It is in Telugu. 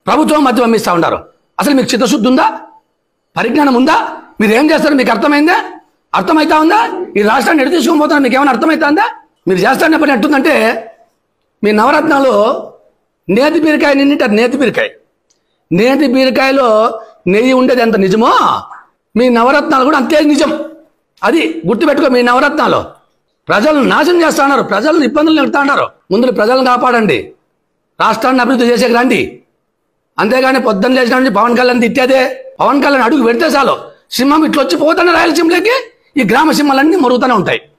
ప్రభుత్వం మధ్య పంపిస్తూ ఉన్నారు అసలు మీకు చిత్తశుద్ధి ఉందా పరిజ్ఞానం ఉందా మీరు ఏం చేస్తారు మీకు అర్థమైందా అర్థమైతా ఉందా ఈ రాష్ట్రాన్ని ఎడు తీసుకొని పోతున్నారు మీకు ఏమైనా అర్థమైతుందా మీరు చేస్తారనే పని ఎట్టుందంటే మీ నవరత్నాలు నేతి బీరకాయ నిండింటారు నేతి బీరకాయ నేతి బీరకాయలో నెయ్యి ఉండేది ఎంత నిజమో మీ నవరత్నాలు కూడా అంతే నిజం అది గుర్తుపెట్టుకో మీ నవరత్నాలు ప్రజలను నాశనం చేస్తా ఉన్నారు ప్రజలను ఇబ్బందులు పెడతా ఉన్నారు ముందు ప్రజలను కాపాడండి రాష్ట్రాన్ని అభివృద్ధి చేసే రండి అంతేగాని పొద్దున్న లేచిన నుంచి పవన్ కళ్యాణ్ తిట్టేదే పవన్ కళ్యాణ్ అడుగు పెడితే చాలు సింహం ఇట్లా వచ్చి పోతానే రాయలసీమలోకి ఈ గ్రామ సింహాలన్నీ మరుగుతూనే ఉంటాయి